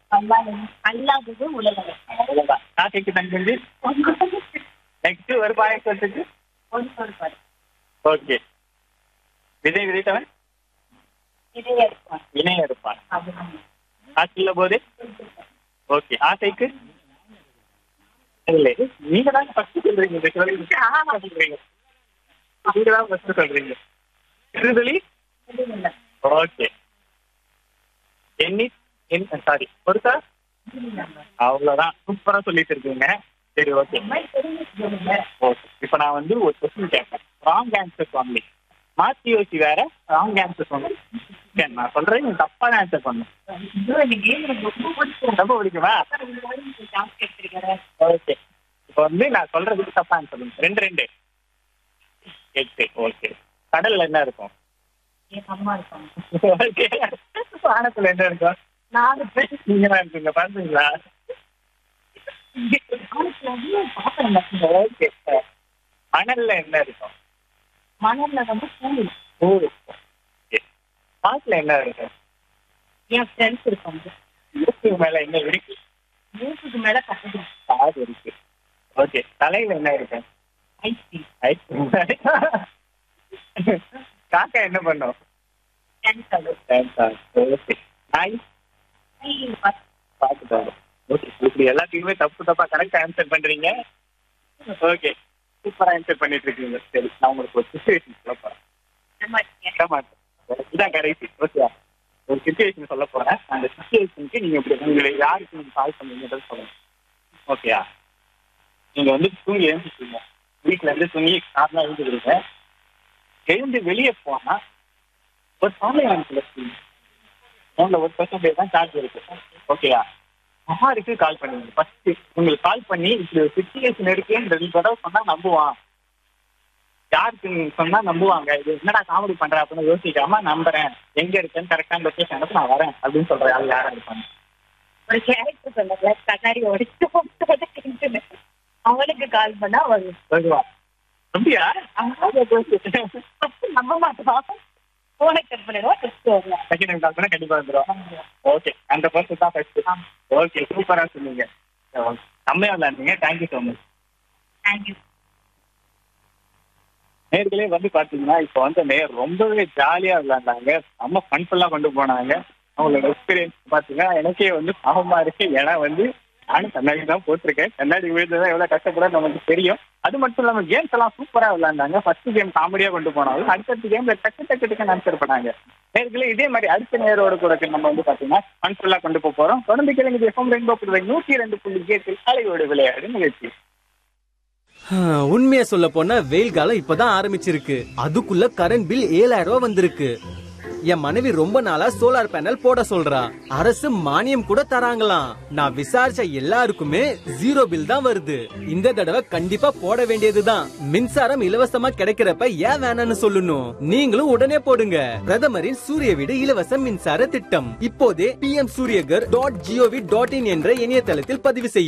அல்லாதது அல்லாதது உலகம் அவ்வளவுதான் காக்கைக்கு தன் குஞ்சு நெக்ஸ்ட் ஒரு பாயசத்துக்கு ஒரு சொல்பாடு ஓகே விதை விதைத்தவன் இதையே இருப்பான் இணைய இருப்பான் அதுதான் காற்றில் போது ஓகே ஆசைக்கு இல்லை நீங்க தான் ஃபர்ஸ்ட் சொல்றீங்க இந்த கேள்விக்கு. ஆமா சொல்றீங்க நீங்க தான் ஃபர்ஸ்ட் சொல்றீங்க இருதலி இல்லை ஓகே எண்ணி சாரி பொறுத்தா அவ்வளவுதான் சூப்பரா சொல்லிட்டு இருக்கீங்க சரி ஓகே ஓகே இப்ப நான் வந்து ஒரு கொஸ்டின் கேட்பேன் ராங் ஆன்சர் ஒன்லி மாத்தி யோசி வேற ராங் ஆன்சர் ஒன்லி சரி நான் சொல்றேன் நீங்க தப்பான ஆன்சர் பண்ணும் ரொம்ப பிடிக்குமா ஓகே இப்போ வந்து நான் சொல்றதுக்கு தப்பா ஆன்சர் பண்ணுங்க ரெண்டு ரெண்டு எட்டு ஓகே கடல்ல என்ன இருக்கும் என் அம்மா இருப்பாங்க ஓகே வானத்துல என்ன இருக்கும் நாலு பேர் நீங்க தான் இருக்கீங்க பாத்தீங்களா காலத்துல வந்து பாப்பேன் ஓகே மணல்ல என்ன இருக்கும் மணல்ல வந்து பூ பூ இருக்கும் Okay. காட்டுல என்ன இருக்கும் என் ஃப்ரெண்ட்ஸ் இருப்பாங்க மூக்கு மேல என்ன இருக்கு மூக்குக்கு மேல கட்டது காது இருக்கு ஓகே தலையில என்ன இருக்கும் ஐஸ்கிரீம் ஐஸ் காக்கா என்ன பண்ணும் கேன்சல் ஓகே நாய் பார்த்துட்டாங்க ஓகே இப்படி எல்லாத்தையுமே தப்பு தப்பா கரெக்ட் ஆன்சர் பண்றீங்க ஓகே சூப்பரா ஆன்சர் பண்ணிட்டு இருக்கீங்க சரி நான் உங்களுக்கு ஒரு சுச்சுவேஷன் சொல்ல போறேன் சொல்ல மாட்டேன் இதான் கடைசி ஓகே ஒரு சுச்சுவேஷன் சொல்ல போறேன் அந்த சுச்சுவேஷனுக்கு நீங்க இப்படி உங்களை யாருக்கு நீங்க கால் பண்ணுங்கன்றது சொல்லணும் ஓகேயா நீங்க வந்து தூங்கி எழுந்துட்டீங்க வீட்டுல இருந்து தூங்கி நார்மலா எழுந்துக்கிறீங்க எழுந்து வெளியே போனா ஒரு சாமி வாங்கல ஃபோன்ல ஒரு பர்சன்டேஜ் தான் சார்ஜ் இருக்கு ஓகேயா யாருக்கு கால் பண்ணுவீங்க ஃபர்ஸ்ட் உங்களுக்கு கால் பண்ணி இப்படி ஒரு சுச்சுவேஷன் இருக்குன்னு ரெண்டு தடவை சொன்னா நம்புவான் யாருக்கு நீங்க சொன்னா நம்புவாங்க இது என்னடா காமெடி பண்ற அப்படின்னு யோசிக்காம நம்புறேன் எங்க இருக்கேன்னு கரெக்டான லொகேஷன் அனுப்பி நான் வரேன் அப்படின்னு சொல்ற ஆள் யாரா இருப்பாங்க ஒரு கேரக்டர் சொன்னால கண்ணாடி உடைச்சு அவனுக்கு கால் பண்ணா வரும் வருவா அப்படியா நம்ப மாட்டோம் போனை கட் பண்ணிடுவோம் டெஸ்ட் வரலாம் செகண்ட் கால் பண்ணா கண்டிப்பா வந்துடும் ஓகே அந்த பர்சன் தான் ஃபர்ஸ்ட் ஓகே சூப்பரா சொன்னீங்க செம்மையா விளையாடுங்க தேங்க்யூ ஸோ மச் தேங்க்யூ நேர்களே வந்து பாத்தீங்கன்னா இப்போ வந்து நேர் ரொம்பவே ஜாலியா விளையாண்டாங்க செம்ம ஃபன்ஃபுல்லா கொண்டு போனாங்க அவங்களோட எக்ஸ்பீரியன்ஸ் பாத்தீங்கன்னா எனக்கே வந்து பாவமா இருக்கு ஏன்னா வந்து நானும் கண்ணாடி தான் போட்டிருக்கேன் கண்ணாடி விழுந்ததான் எவ்வளவு கஷ்டப்பட நமக்கு தெரியும் அது மட்டும் இல்லாம கேம்ஸ் எல்லாம் சூப்பரா விளையாண்டாங்க ஃபர்ஸ்ட் கேம் காமெடியா கொண்டு போனாங்க அடுத்தடுத்த கேம்ல டக்கு டக்கு டக்குன்னு ஆன்சர் பண்ணாங்க நேர்களே இதே மாதிரி அடுத்த நேரோட கூட நம்ம வந்து பாத்தீங்கன்னா ஃபன்ஃபுல்லா கொண்டு போக போறோம் தொடர்ந்து கிழங்கு எஃப்எம் ரெயின்போ புதுவை நூத்தி ரெண்டு புள்ளி கேட்டில் அலையோடு விளையாடு நிகழ்ச்சி உண்மையை சொல்ல போனா வெயில் காலம் இப்பதான் ஆரம்பிச்சிருக்கு அதுக்குள்ள கரண்ட் பில் ஏழாயிரம் ரூபாய் வந்திருக்கு என் மனைவி ரொம்ப நாளா சோலார் பேனல் போட சொல்றா அரசு மானியம் கூட தராங்களாம் நான் விசாரிச்ச எல்லாருக்குமே ஜீரோ பில் தான் வருது இந்த தடவை கண்டிப்பா போட வேண்டியதுதான் மின்சாரம் இலவசமா கிடைக்கிறப்ப ஏன் வேணாம்னு சொல்லணும் நீங்களும் உடனே போடுங்க பிரதமரின் சூரிய வீடு இலவச மின்சார திட்டம் இப்போதே P M Suryaghar dot GOV dot in என்ற இணையதளத்தில் பதிவு செய்ய